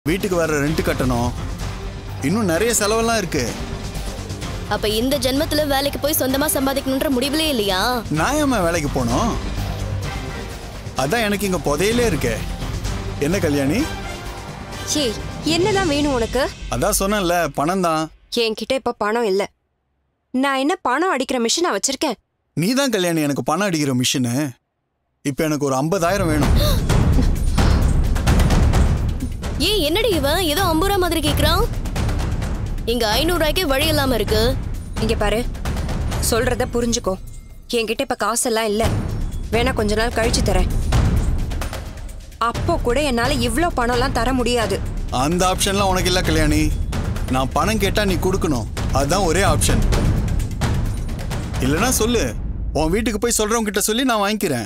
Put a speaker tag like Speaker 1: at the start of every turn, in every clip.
Speaker 1: வீட்டுக்கு வர ரெண்ட் கட்டணும் இன்னும் நிறைய செலவெல்லாம் இருக்கு
Speaker 2: அப்ப இந்த ஜென்மத்துல வேலைக்கு போய் சொந்தமா சம்பாதிக்கணுன்ற முடிவுலே இல்லையா
Speaker 1: நான் ஏம்மா வேலைக்கு போனோம் அதான் எனக்கு இங்க புதையிலே இருக்கே என்ன கல்யாணி
Speaker 3: ஏய் என்னதான் வேணும் உனக்கு
Speaker 1: அதான் சொன்னேன்ல பணம் தான்
Speaker 3: என்கிட்ட இப்ப பணம் இல்ல நான் என்ன பணம் அடிக்கிற மிஷினா வச்சிருக்கேன்
Speaker 1: நீ தான் கல்யாணி எனக்கு பணம் அடிக்கிற மிஷினு இப்போ எனக்கு ஒரு ஐம்பதாயிரம் வேணும்
Speaker 2: ஏன் என்னடி இவன் ஏதோ ஐம்பது ரூபா மாதிரி கேக்குறான் இங்க ஐநூறு ரூபாய்க்கே வழி இல்லாம இருக்கு
Speaker 3: இங்க பாரு சொல்றத புரிஞ்சுக்கோ என்கிட்ட இப்ப காசெல்லாம் இல்ல வேணா கொஞ்ச நாள் கழிச்சு தரேன் அப்போ கூட என்னால இவ்ளோ பணம்லாம் தர முடியாது
Speaker 1: அந்த ஆப்ஷன்லாம் உனக்கு இல்லை கல்யாணி நான் பணம் கேட்டா நீ கொடுக்கணும் அதுதான் ஒரே ஆப்ஷன் இல்லைன்னா சொல்லு உன் வீட்டுக்கு போய் சொல்றவங்க கிட்ட சொல்லி நான் வாங்கிக்கிறேன்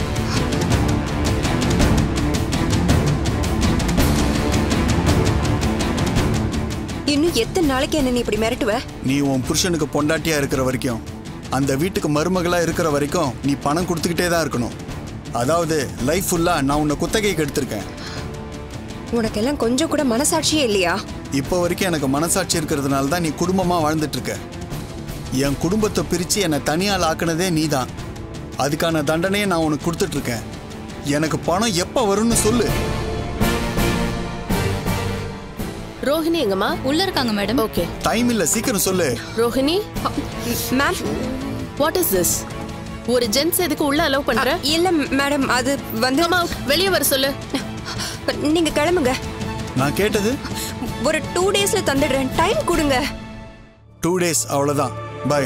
Speaker 3: இன்னும் எத்தனை நாளைக்கு என்ன நீ இப்படி மிரட்டுவ
Speaker 1: நீ உன் புருஷனுக்கு பொண்டாட்டியா இருக்கிற வரைக்கும் அந்த வீட்டுக்கு மருமகளா இருக்கிற வரைக்கும் நீ பணம் கொடுத்துக்கிட்டே தான் இருக்கணும் அதாவது லைஃப் ஃபுல்லா நான் உன்னை குத்தகைக்கு எடுத்திருக்கேன்
Speaker 3: உனக்கெல்லாம் கொஞ்சம் கூட மனசாட்சியே இல்லையா
Speaker 1: இப்போ வரைக்கும் எனக்கு மனசாட்சி இருக்கிறதுனால தான் நீ குடும்பமா வாழ்ந்துட்டு இருக்க என் குடும்பத்தை பிரிச்சு என்னை தனியால் ஆக்குனதே நீ தான் அதுக்கான தண்டனையை நான் உனக்கு கொடுத்துட்டு இருக்கேன் எனக்கு பணம் எப்போ வரும்னு சொல்லு
Speaker 2: ரோஹிணி எங்கம்மா
Speaker 4: உள்ள இருக்காங்க மேடம்
Speaker 2: ஓகே
Speaker 1: டைம் இல்லை சீக்கிரம் சொல்லு
Speaker 2: Rohini
Speaker 3: ma'am
Speaker 2: what is this ஒரு ஜென்ஸ் எதுக்கு உள்ள அலோவ் பண்ற
Speaker 3: இல்ல மேடம் அது வந்து
Speaker 2: அம்மா வெளியே வர சொல்லு
Speaker 3: நீங்க கிளம்புங்க
Speaker 1: நான் கேட்டது
Speaker 3: ஒரு டூ டேஸ்ல தந்துடுறேன் டைம் கொடுங்க
Speaker 1: டூ டேஸ் அவ்வளோதான் பாய்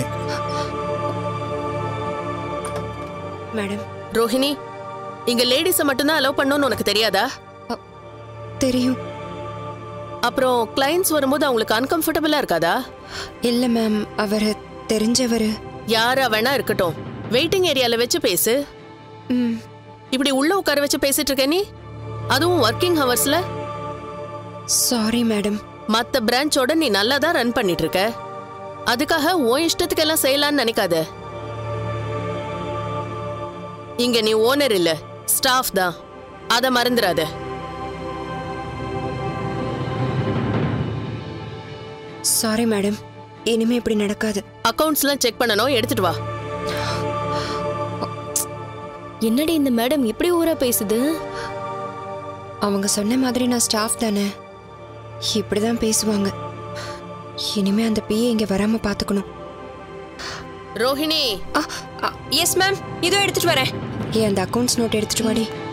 Speaker 3: மேடம்
Speaker 2: ரோஹிணி இங்க லேடிஸை மட்டும்தான் அலோவ் பண்ணணும்னு உனக்கு தெரியாதா
Speaker 3: தெரியும்
Speaker 2: அப்புறம் கிளைண்ட்ஸ் வரும்போது அவங்களுக்கு அன்கம்ஃபர்டபுளா இருக்காதா
Speaker 3: இல்ல மேம் அவர் தெரிஞ்சவர்
Speaker 2: யாரா வேணா இருக்கட்டும் வெயிட்டிங் ஏரியால வச்சு பேசு
Speaker 3: ம்
Speaker 2: இப்படி உள்ள உட்கார வச்சு பேசிட்டு இருக்க நீ அதுவும் ஒர்க்கிங் ஹவர்ஸ்ல
Speaker 3: சாரி மேடம்
Speaker 2: மத்த பிரான்ச்சோட நீ நல்லா தான் ரன் பண்ணிட்டு இருக்க அதுக்காக உன் இஷ்டத்துக்கு எல்லாம் செய்யலாம்னு நினைக்காத இங்க நீ ஓனர் இல்ல ஸ்டாஃப் தான் அத மறந்துடாத
Speaker 3: சாரி மேடம் இனிமே இப்படி நடக்காது
Speaker 2: அக்கவுண்ட்ஸ்லாம் செக் பண்ணணும் எடுத்துட்டு வா என்னடி இந்த மேடம் இப்படி ஊரா பேசுது
Speaker 3: அவங்க சொன்ன மாதிரி நான் ஸ்டாஃப் தானே இப்படிதான் பேசுவாங்க இனிமே அந்த பிஏ இங்க வராம பாத்துக்கணும்
Speaker 2: ரோஹிணி
Speaker 3: எஸ் மேம் இதோ எடுத்துட்டு வரேன் ஏ அந்த அக்கவுண்ட்ஸ் நோட் எடுத்துட்டு வாடி